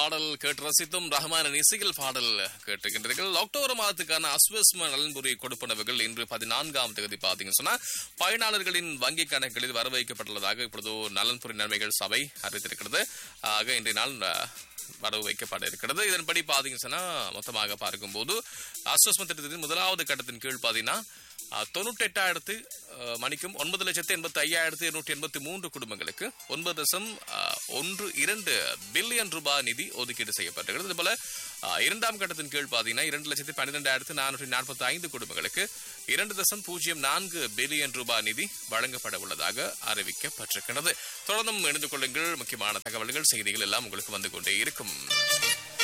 பாடல் கேட்டு ரசித்தும் ரஹ்மானின் இசையில் பாடல் கேட்டிருக்கின்றீர்கள் அக்டோபர் மாதத்துக்கான அஸ்வஸ்ம நலன்புரி கொடுப்பனவுகள் இன்று பதினான்காம் தேதி பார்த்தீங்கன்னு சொன்னா பயனாளர்களின் வங்கி கணக்குகளில் வர வைக்கப்பட்டுள்ளதாக இப்பொழுது நலன்புரி நன்மைகள் சபை அறிவித்திருக்கிறது ஆக இன்றைய நாள் அஹ், வரவு வைக்கப்பட இருக்கிறது இதன்படி பாத்தீங்கன்னு சொன்னா மொத்தமாக பார்க்கும்போது அஸ்வஸ்ம திட்டத்தின் முதலாவது கட்டத்தின் கீழ் பாத்தீங்கன்னா தொண்ணூற்றி எட்டாயிரத்து மணிக்கும் ஒன்பது லட்சத்து எண்பத்தி ஐயாயிரத்து இருநூற்றி எண்பத்தி மூன்று குடும்பங்களுக்கு ஒன்பது தசம் அஹ், ஒன்று இரண்டு பில்லியன் ரூபாய் நிதி ஒதுக்கீடு செய்யப்பட்டிருக்கிறது இதுபோல அஹ், இரண்டாம் கட்டத்தின் கீழ் பார்த்தீங்கன்னா இரண்டு லட்சத்து பன்னிரெண்டாயிரத்து நானூற்றி நாற்பத்தி ஐந்து குடும்பங்களுக்கு இரண்டு தசம் பூஜ்ஜியம் நான்கு பில்லியன் ரூபாய் நிதி வழங்கப்பட உள்ளதாக அறிவிக்கப்பட்டிருக்கிறது தொடர்ந்தும் இணைந்து கொள்ளுங்கள் முக்கியமான தகவல்கள் செய்திகள் எல்லாம் உங்களுக்கு வந்து கொண்டே இருக்கும்